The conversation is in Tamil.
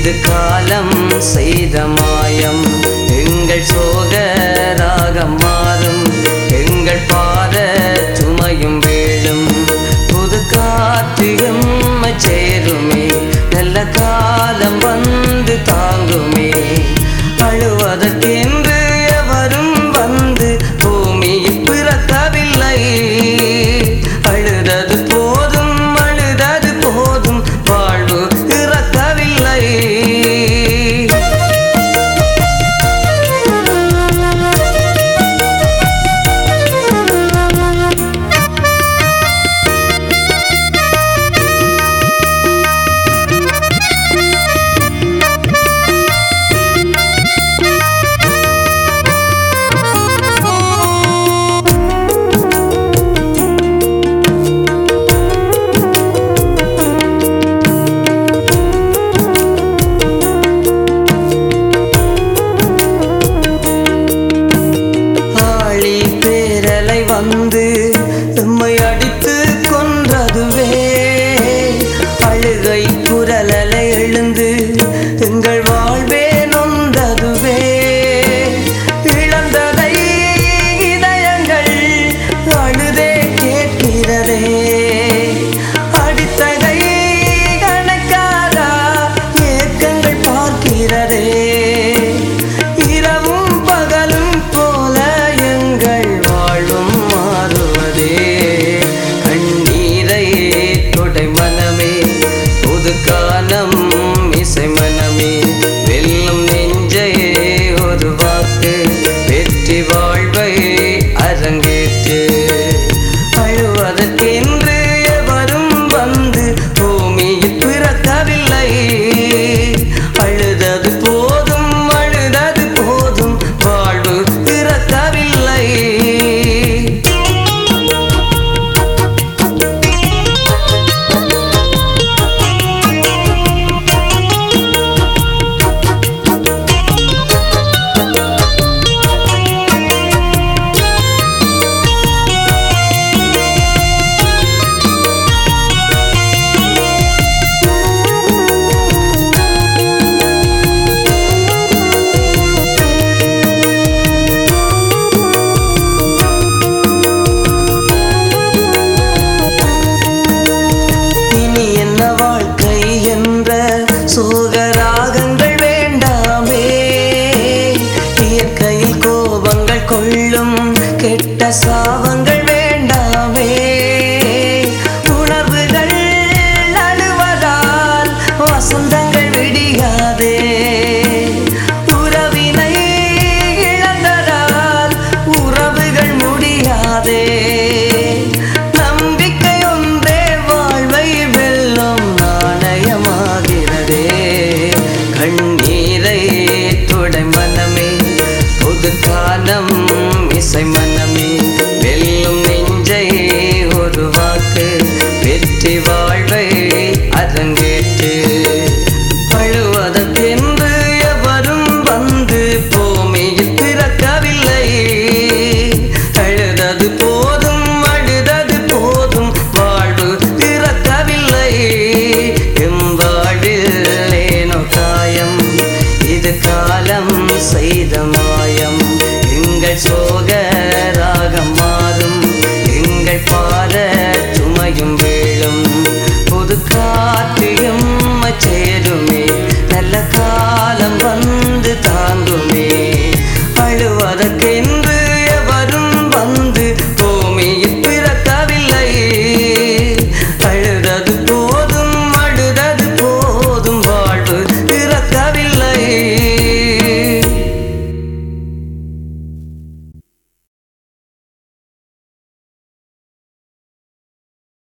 இது காலம் செய்த மாயம் எங்கள் சோகராக மாறும் எங்கள் பாத சுமையும் வீழும் புது காற்று எம்மை சேருமே நல்ல காலம் வந்து தாங்குமே அழுவதற்கென்று எவரும் வந்து பூமியில் பிறக்கவில்லை அழுதது போதும் அழுதது போதும் வாழ்வு இறக்கவில்லை ஆழி பேரலை வந்து எம்மை அடித்து கொன்றதுவே அழுகை குரலலை எழுந்து எங்கள் வாழ்வே நொந்ததுவே இழந்ததை இதயங்கள் அழுதே கேட்கிறதே அடித்ததை கணக்காதா ஏக்கங்கள் பார்க்கிறதே இரவும் பகலும் போல எங்கள் வாழ்வும் மாறுவதே கண்ணீரை தொடை மனமே புது காலம் இசை மனமே வெல்லும் நெஞ்சை ஒரு வாக்கு வெற்றி வாழ்வை அரங்கேற்று அழுவதற்கென்று எவரும் வந்து பூமியில் பிறக்கவில்லை அழுதது போதும் அழுதது போதும் வாழ்வு பிறக்கவில்லை இனி என்ன வாழ்க்கை என்ற சோகராகங்கள் வேண்டாமே இயற்கையில் கோபங்கள் கொள்ளும் கெட்ட சாபங்கள் வேண்டாமே உணர்வுகள் அழுவதால் வசந்தங்கள் விடியாதே உறவினை இழந்ததால் உறவுகள் முடியாதே நம்பிக்கை ஒன்றே வாழ்வை வெல்லும் நாணயமாகிறதே கண்ணீரை தொடை மனமே புது காலம் இசை மனமே வெல்லும் நெஞ்சை ஒரு வாக்கு வெற்றி வாழ்வை அரங்கேற்று அழுவதற்கென்று எவரும் வந்து பூமியில் பிறக்கவில்லை அழுதது போதும் அழுதது போதும் வாழ்வு பிறக்கவில்லை எம் வாழில் ஏனோ காயம் இது காலம் செய்த